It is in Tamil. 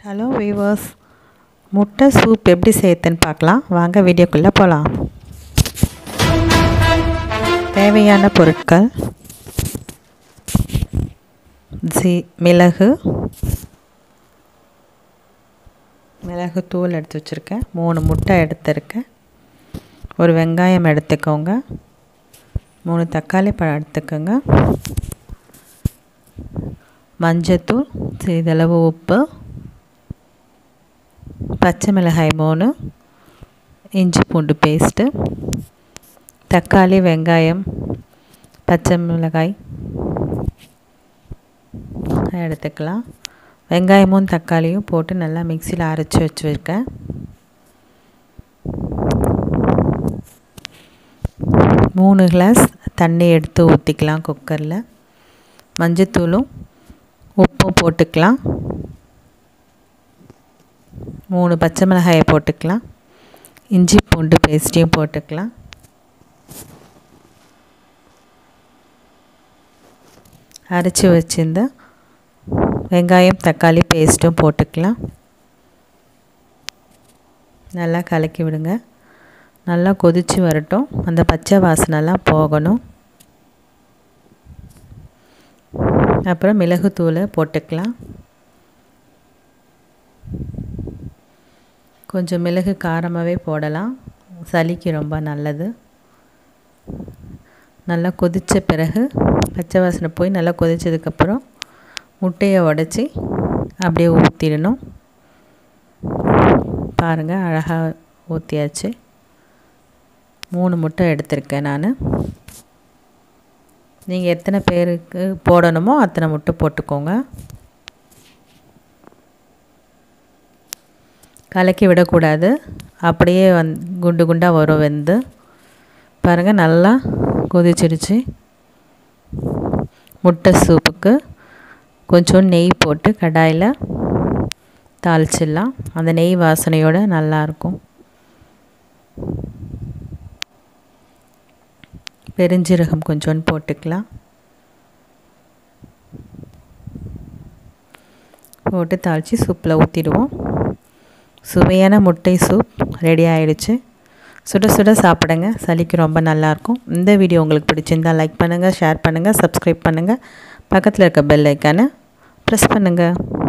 ஹலோ வீவர்ஸ் முட்டை சூப் எப்படி செய்யுதுன்னு பார்க்கலாம் வாங்க வீடியோக்குள்ளே போகலாம் தேவையான பொருட்கள் ஜி மிளகு மிளகு தூள் எடுத்து வச்சுருக்கேன் மூணு முட்டை எடுத்துருக்கேன் ஒரு வெங்காயம் எடுத்துக்கோங்க மூணு தக்காளி பழம் எடுத்துக்கோங்க மஞ்சத்தூள் சிறிதளவு உப்பு பச்சை மிளகாய் மூணு இஞ்சி பூண்டு பேஸ்ட்டு தக்காளி வெங்காயம் பச்சை மிளகாய் எடுத்துக்கலாம் வெங்காயமும் தக்காளியும் போட்டு நல்லா மிக்சியில் அரைச்சி வச்சுருக்கேன் மூணு கிளாஸ் தண்ணி எடுத்து ஊற்றிக்கலாம் குக்கரில் மஞ்சத்தூளும் உப்பும் போட்டுக்கலாம் மூணு பச்சை மிளகாயை போட்டுக்கலாம் இஞ்சி பூண்டு பேஸ்ட்டையும் போட்டுக்கலாம் அரைச்சி வச்சிருந்த வெங்காயம் தக்காளி பேஸ்ட்டும் போட்டுக்கலாம் நல்லா கலக்கி விடுங்க நல்லா கொதித்து வரட்டும் அந்த பச்சை வாசனைலாம் போகணும் அப்புறம் மிளகுத்தூளை போட்டுக்கலாம் கொஞ்சம் மிளகு காரமாகவே போடலாம் சளிக்கு ரொம்ப நல்லது நல்லா கொதித்த பிறகு பச்சை வாசனை போய் நல்லா கொதித்ததுக்கப்புறம் முட்டையை உடச்சி அப்படியே ஊற்றிடணும் பாருங்கள் அழகாக ஊற்றியாச்சு மூணு முட்டை எடுத்திருக்கேன் நான் நீங்கள் எத்தனை பேருக்கு போடணுமோ அத்தனை முட்டை போட்டுக்கோங்க கலக்கி விடக்கூடாது அப்படியே வந் குண்டு குண்டாக வரும் வெந்து பாருங்கள் நல்லா கொதிச்சிடுச்சு முட்டை சூப்புக்கு கொஞ்சம் நெய் போட்டு கடாயில் தாளிச்சிடலாம் அந்த நெய் வாசனையோடு நல்லாயிருக்கும் பெருஞ்சீரகம் கொஞ்சோண்டு போட்டுக்கலாம் போட்டு தாளித்து சூப்பில் ஊற்றிடுவோம் சுவையான முட்டை சூப் ரெடி ஆகிடுச்சு சுட சுட சாப்பிடுங்க சளிக்கு ரொம்ப நல்லாயிருக்கும் இந்த வீடியோ உங்களுக்கு பிடிச்சிருந்தால் லைக் பண்ணுங்கள் ஷேர் பண்ணுங்கள் சப்ஸ்கிரைப் பண்ணுங்கள் பக்கத்தில் இருக்க பெல் ஐக்கானை ப்ரெஸ் பண்ணுங்கள்